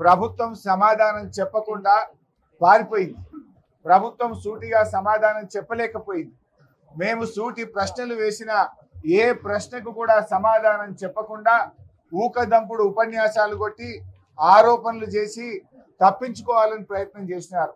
ప్రభుత్వం సమాధానం చెప్పకుండా పారిపోయింది ప్రభుత్వం సూటిగా సమాధానం చెప్పలేకపోయింది మేము సూటి ప్రశ్నలు వేసిన ఏ ప్రశ్నకు కూడా సమాధానం చెప్పకుండా ఊకదంపుడు ఉపన్యాసాలు కొట్టి ఆరోపణలు చేసి తప్పించుకోవాలని ప్రయత్నం చేసినారు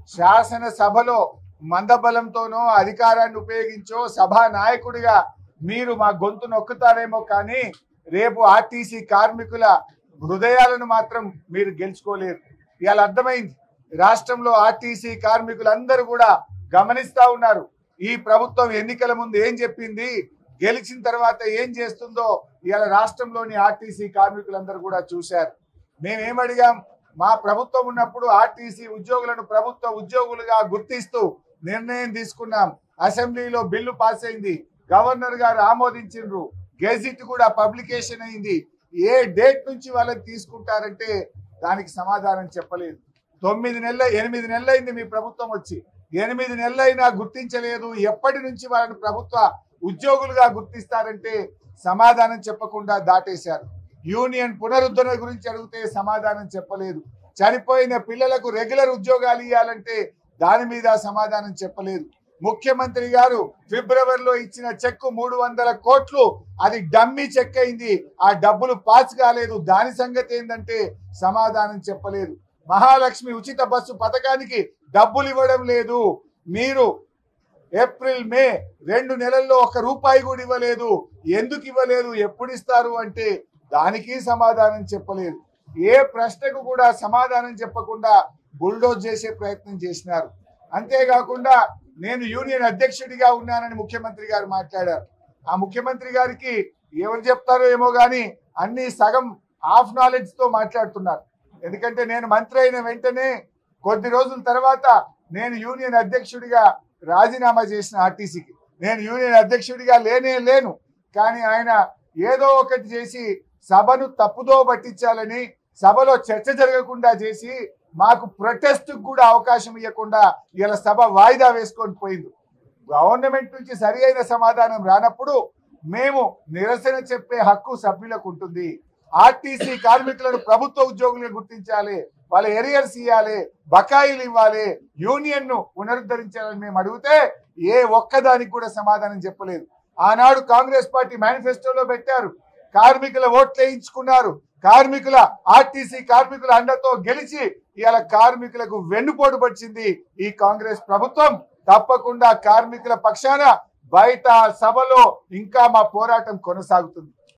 శాసనసభలో మందబలంతోనో అధికారాన్ని ఉపయోగించో సభా నాయకుడిగా మీరు మా గొంతు నొక్కుతారేమో కానీ రేపు ఆర్టీసీ కార్మికుల హృదయాలను మాత్రం మీరు గెలుచుకోలేరు ఇవాళ అర్థమైంది రాష్ట్రంలో ఆర్టీసీ కార్మికులందరూ కూడా గమనిస్తా ఉన్నారు ఈ ప్రభుత్వం ఎన్నికల ముందు ఏం చెప్పింది గెలిచిన తర్వాత ఏం చేస్తుందో ఇవాళ రాష్ట్రంలోని ఆర్టీసీ కార్మికులందరూ కూడా చూశారు మేమేమడిగాం మా ప్రభుత్వం ఉన్నప్పుడు ఆర్టీసీ ఉద్యోగులను ప్రభుత్వ ఉద్యోగులుగా గుర్తిస్తూ నిర్ణయం తీసుకున్నాం అసెంబ్లీలో బిల్లు పాస్ అయింది గవర్నర్ గారు ఆమోదించిండ్రు గెజిట్ కూడా పబ్లికేషన్ అయింది ఏ డేట్ నుంచి వాళ్ళని తీసుకుంటారంటే దానికి సమాధానం చెప్పలేదు తొమ్మిది నెలల ఎనిమిది నెలలైంది మీ ప్రభుత్వం వచ్చి ఎనిమిది నెలలైనా గుర్తించలేదు ఎప్పటి నుంచి వాళ్ళని ప్రభుత్వ ఉద్యోగులుగా గుర్తిస్తారంటే సమాధానం చెప్పకుండా దాటేశారు యూనియన్ పునరుద్ధరణ గురించి అడిగితే సమాధానం చెప్పలేదు చనిపోయిన పిల్లలకు రెగ్యులర్ ఉద్యోగాలు ఇవ్వాలంటే దాని మీద సమాధానం చెప్పలేదు ముఖ్యమంత్రి గారు ఫిబ్రవరిలో ఇచ్చిన చెక్కు మూడు వందల కోట్లు అది డమ్మీ చెక్ అయింది ఆ డబ్బులు పాస్ కాలేదు దాని సంగతి ఏంటంటే సమాధానం చెప్పలేదు మహాలక్ష్మి ఉచిత బస్సు పథకానికి డబ్బులు ఇవ్వడం లేదు మీరు ఏప్రిల్ మే రెండు నెలల్లో ఒక రూపాయి కూడా ఇవ్వలేదు ఎందుకు ఇవ్వలేదు ఎప్పుడు ఇస్తారు అంటే దానికి సమాధానం చెప్పలేదు ఏ ప్రశ్నకు కూడా సమాధానం చెప్పకుండా బుల్డోజ్ చేసే ప్రయత్నం చేసినారు అంతేకాకుండా నేను యూనియన్ అధ్యక్షుడిగా ఉన్నానని ముఖ్యమంత్రి గారు మాట్లాడారు ఆ ముఖ్యమంత్రి గారికి ఎవరు చెప్తారో ఏమో కానీ అన్ని సగం హాఫ్ నాలెడ్జ్ తో మాట్లాడుతున్నారు ఎందుకంటే నేను మంత్రి అయిన వెంటనే కొద్ది రోజుల తర్వాత నేను యూనియన్ అధ్యక్షుడిగా రాజీనామా చేసిన ఆర్టీసీకి నేను యూనియన్ అధ్యక్షుడిగా లేనే లేను కానీ ఆయన ఏదో ఒకటి చేసి సభను తప్పుదో పట్టించాలని సభలో చర్చ జరగకుండా చేసి మాకు ప్రొటెస్ట్ కూడా అవకాశం ఇవ్వకుండా ఇలా సభ వాయిదా వేసుకొని పోయింది గవర్నమెంట్ నుంచి సరి అయిన సమాధానం రానప్పుడు మేము నిరసన చెప్పే హక్కు సభ్యులకు ఉంటుంది ఆర్టీసీ కార్మికులను ప్రభుత్వ ఉద్యోగులుగా గుర్తించాలి వాళ్ళ ఎరియర్స్ ఇవ్వాలి బకాయిలు ఇవ్వాలి యూనియన్ ను పునరుద్ధరించాలని మేము అడిగితే ఏ ఒక్కదానికి కూడా సమాధానం చెప్పలేదు ఆనాడు కాంగ్రెస్ పార్టీ మేనిఫెస్టోలో పెట్టారు కార్మికుల ఓట్లు వేయించుకున్నారు కార్మికుల ఆర్టీసీ కార్మికుల అండతో గెలిచి ఇవాళ కార్మికులకు వెన్నుపోటు పడిచింది ఈ కాంగ్రెస్ ప్రభుత్వం తప్పకుండా కార్మికుల పక్షాన బయట సభలో ఇంకా మా పోరాటం కొనసాగుతుంది